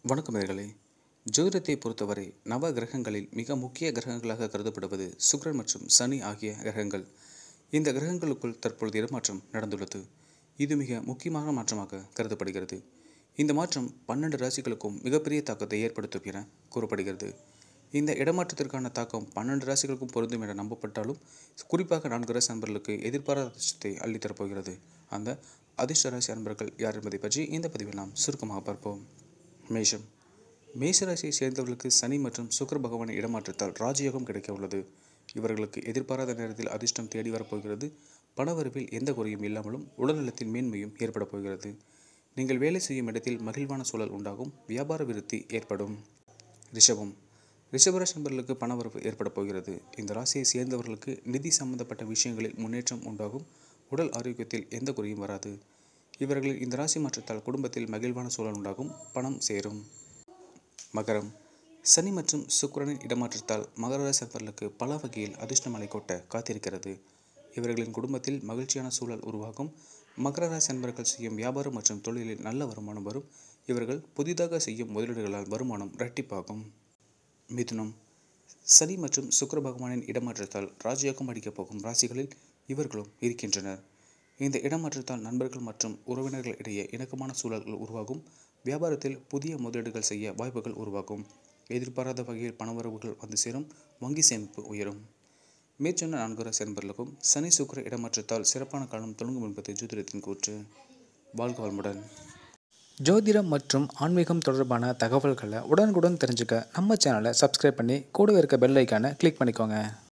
வணக்கம் நேர்களே ஜோதிடத்தை பொறுத்தவரை நவ கிரகங்களில் மிக முக்கிய கிரகங்களாக கருதப்படுவது சுக்கிரன் மற்றும் சனி ஆகிய கிரகங்கள் இந்த கிரகங்களுக்குள் தற்பொழுது இடமாற்றம் நடந்துள்ளது இது மிக முக்கியமான மாற்றமாக கருதப்படுகிறது இந்த மாற்றம் பன்னெண்டு ராசிகளுக்கும் மிகப்பெரிய தாக்கத்தை ஏற்படுத்தும் என கூறப்படுகிறது இந்த இடமாற்றத்திற்கான தாக்கம் பன்னெண்டு ராசிகளுக்கும் பொருந்தும் என நம்பப்பட்டாலும் குறிப்பாக நான்கு ராசி அன்பர்களுக்கு எதிர்பாராத அதிர்ஷ்டத்தை அள்ளித்தரப்போகிறது அந்த அதிர்ஷ்ட ராசி அன்பர்கள் யார் என்பதை பற்றி இந்த பதிவில் நாம் சுருக்கமாக பார்ப்போம் மேஷம் மேஷராசியை சேர்ந்தவர்களுக்கு சனி மற்றும் சுக்கர பகவானின் இடமாற்றத்தால் ராஜயோகம் கிடைக்க உள்ளது இவர்களுக்கு எதிர்பாராத நேரத்தில் அதிர்ஷ்டம் தேடி வரப்போகிறது பணவரவில் எந்த குறையும் இல்லாமலும் உடல்நலத்தில் மேன்மையும் ஏற்பட போகிறது நீங்கள் வேலை செய்யும் இடத்தில் மகிழ்வான சூழல் உண்டாகும் வியாபார விருத்தி ஏற்படும் ரிஷபம் ரிஷபராசி நண்பர்களுக்கு பணவரவு ஏற்பட போகிறது இந்த ராசியை சேர்ந்தவர்களுக்கு நிதி சம்பந்தப்பட்ட விஷயங்களில் முன்னேற்றம் உண்டாகும் உடல் ஆரோக்கியத்தில் எந்த குறையும் வராது இவர்களின் இந்த ராசி மாற்றத்தால் குடும்பத்தில் மகிழ்வான சூழல் உண்டாகும் பணம் சேரும் மகரம் சனி மற்றும் சுக்கிரனின் இடமாற்றத்தால் மகர ராசி நண்பர்களுக்கு பல வகையில் அதிர்ஷ்டம் அலை கொட்ட காத்திருக்கிறது இவர்களின் குடும்பத்தில் மகிழ்ச்சியான சூழல் உருவாகும் மகர ராசி நண்பர்கள் செய்யும் வியாபாரம் மற்றும் தொழிலில் நல்ல வருமானம் வரும் இவர்கள் புதிதாக செய்யும் முதலீடுகளால் வருமானம் இரட்டிப்பாகும் மிதுனம் சனி மற்றும் சுக்கிர பகவானின் இடமாற்றத்தால் ராஜயோகம் அடிக்கப் போகும் ராசிகளில் இவர்களும் இருக்கின்றனர் இந்த இடமாற்றத்தால் நண்பர்கள் மற்றும் உறவினர்கள் இடையே இணக்கமான சூழல்கள் உருவாகும் வியாபாரத்தில் புதிய முதலீடுகள் செய்ய வாய்ப்புகள் உருவாகும் எதிர்பாராத வகையில் பணவரவுகள் வந்து சேரும் வங்கி சேமிப்பு உயரும் மேற்சொன்ன நான்கு ராசி நண்பர்களுக்கும் சனி சுக்கிர இடமாற்றத்தால் சிறப்பான காலம் தொடங்கும் என்பது ஜோதிடத்தின் கூற்று வாழ்க வளமுடன் ஜோதிடம் மற்றும் ஆன்மீகம் தொடர்பான தகவல்களை உடனுக்குடன் தெரிஞ்சுக்க நம்ம சேனலை சப்ஸ்கிரைப் பண்ணி கூடவே இருக்க பெல் ஐக்கானை கிளிக் பண்ணிக்கோங்க